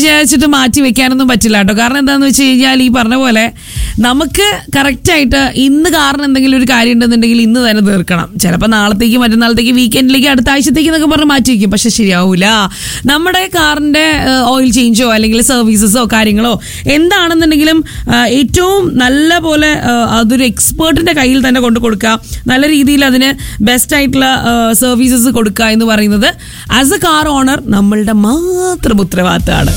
വിചാരിച്ചിട്ട് മാറ്റി വെക്കാനൊന്നും പറ്റില്ല കേട്ടോ കാരണം എന്താണെന്ന് വെച്ച് കഴിഞ്ഞാൽ ഈ പറഞ്ഞ പോലെ നമുക്ക് കറക്റ്റായിട്ട് ഇന്ന് കാരണം എന്തെങ്കിലും ഒരു കാര്യം ഉണ്ടെന്നുണ്ടെങ്കിൽ ഇന്ന് തന്നെ തീർക്കണം ചിലപ്പോൾ നാളത്തേക്ക് മറ്റന്നാളത്തേക്ക് വീക്കെൻഡിലേക്ക് അടുത്ത ആഴ്ചത്തേക്ക് എന്നൊക്കെ പറഞ്ഞ് മാറ്റി വയ്ക്കും പക്ഷെ ശരിയാവൂല നമ്മുടെ കാറിന്റെ ഓയിൽ ചേഞ്ചോ അല്ലെങ്കിൽ സർവീസസോ കാര്യങ്ങളോ എന്താണെന്നുണ്ടെങ്കിലും ആ, ഏറ്റവും നല്ല പോലെ ആ, അതൊരു എക്സ്പേർട്ടിന്റെ കയ്യിൽ തന്നെ കൊണ്ട് കൊടുക്കുക നല്ല രീതിയിൽ അതിന് ബെസ്റ്റ് ആയിട്ടുള്ള സർവീസസ് കൊടുക്കുക എന്ന് പറയുന്നത് ആസ് എ കാർ ഓണർ നമ്മളുടെ മാത്രം ഉത്തരവാദിത്തമാണ്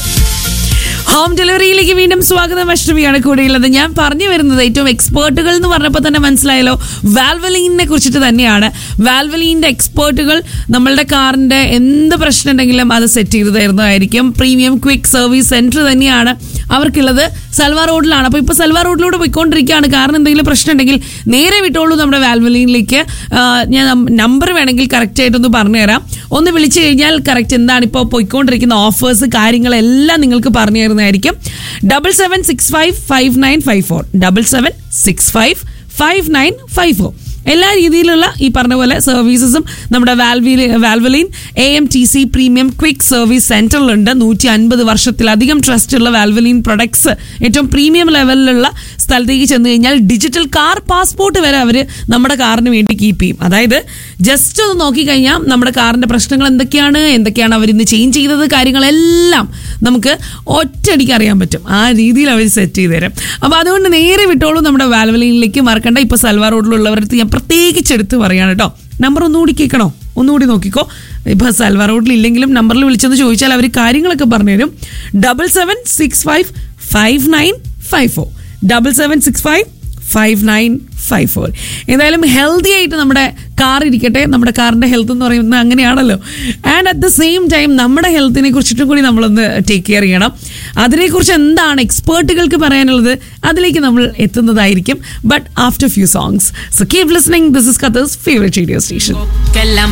ഹോം ഡെലിവറിയിലേക്ക് വീണ്ടും സ്വാഗതം അഷ്ടമിയാണ് കൂടെയുള്ളത് ഞാൻ പറഞ്ഞു വരുന്നത് ഏറ്റവും എക്സ്പേർട്ടുകൾ എന്ന് പറഞ്ഞപ്പോൾ തന്നെ മനസ്സിലായല്ലോ വാൽവലീനെ കുറിച്ചിട്ട് തന്നെയാണ് വാൽവലീൻ്റെ എക്സ്പേർട്ടുകൾ നമ്മളുടെ കാറിൻ്റെ എന്ത് പ്രശ്നം ഉണ്ടെങ്കിലും അത് സെറ്റ് ചെയ്ത് തരുന്നതായിരിക്കും പ്രീമിയം ക്വിക്ക് സർവീസ് സെൻറ്റർ തന്നെയാണ് അവർക്കുള്ളത് സൽവാർ റോഡിലാണ് അപ്പോൾ ഇപ്പോൾ സൽവാർ റോഡിലൂടെ പോയിക്കൊണ്ടിരിക്കുകയാണ് കാറിന് എന്തെങ്കിലും പ്രശ്നം ഉണ്ടെങ്കിൽ നേരെ വിട്ടോളൂ നമ്മുടെ വാൽവലീനിലേക്ക് ഞാൻ നമ്പർ വേണമെങ്കിൽ കറക്റ്റ് ആയിട്ടൊന്ന് പറഞ്ഞുതരാം ഒന്ന് വിളിച്ചു കഴിഞ്ഞാൽ കറക്റ്റ് എന്താണ് ഇപ്പോൾ പോയിക്കൊണ്ടിരിക്കുന്ന ഓഫേഴ്സ് കാര്യങ്ങളെല്ലാം നിങ്ങൾക്ക് പറഞ്ഞു തരുന്നതായിരിക്കും double seven six five five nine five four double seven six five five nine five four എല്ലാ രീതിയിലുള്ള ഈ പറഞ്ഞ പോലെ സർവീസസും നമ്മുടെ വാൽവി Valvoline A M T C premium quick service സെന്ററിലുണ്ട് നൂറ്റി അൻപത് വർഷത്തിലധികം ട്രസ്റ്റ് ഉള്ള വാൽവലീൻ പ്രൊഡക്ട്സ് ഏറ്റവും പ്രീമിയം ലെവലിലുള്ള സ്ഥലത്തേക്ക് ചെന്ന് കഴിഞ്ഞാൽ ഡിജിറ്റൽ കാർ പാസ്പോർട്ട് വരെ അവർ നമ്മുടെ കാറിന് വേണ്ടി കീപ്പ് ചെയ്യും അതായത് ജസ്റ്റ് ഒന്ന് നോക്കിക്കഴിഞ്ഞാൽ നമ്മുടെ കാറിന്റെ പ്രശ്നങ്ങൾ എന്തൊക്കെയാണ് എന്തൊക്കെയാണ് അവർ ഇന്ന് ചേഞ്ച് ചെയ്തത് കാര്യങ്ങളെല്ലാം നമുക്ക് ഒറ്റയടിക്ക് അറിയാൻ പറ്റും ആ രീതിയിൽ അവർ സെറ്റ് ചെയ്ത് തരും അപ്പോൾ അതുകൊണ്ട് നേരെ വിട്ടോളൂ നമ്മുടെ വാൽവലീനിലേക്ക് മറക്കണ്ട ഇപ്പോൾ സൽവാർ റോഡിലുള്ളവരടുത്ത് ഞാൻ പ്രത്യേകിച്ച് എടുത്ത് പറയാണ് കേട്ടോ നമ്പർ ഒന്നുകൂടി കേൾക്കണോ ഒന്നുകൂടി നോക്കിക്കോ ഇപ്പോൾ സൽവാർ റോഡിൽ ഇല്ലെങ്കിലും നമ്പറിൽ വിളിച്ചെന്ന് ചോദിച്ചാൽ അവർ കാര്യങ്ങളൊക്കെ പറഞ്ഞുതരും double seven six five five nine five four double seven six five five nine five four എന്തായാലും ഹെൽത്തി ആയിട്ട് നമ്മുടെ കാർ ഇരിക്കട്ടെ നമ്മുടെ കാറിൻ്റെ ഹെൽത്ത് എന്ന് പറയുന്നത് അങ്ങനെയാണല്ലോ and at the same time നമ്മുടെ ഹെൽത്തിനെ കുറിച്ചിട്ടും കൂടി നമ്മളൊന്ന് ടേക്ക് കെയർ ചെയ്യണം അതിനെക്കുറിച്ച് എന്താണ് എക്സ്പേർട്ടുകൾക്ക് പറയാനുള്ളത് അതിലേക്ക് നമ്മൾ എത്തുന്നതായിരിക്കും but after few songs so keep listening this is കത്തേഴ്സ് ഫേവറേറ്റ് റേഡിയോ സ്റ്റേഷൻ എല്ലാം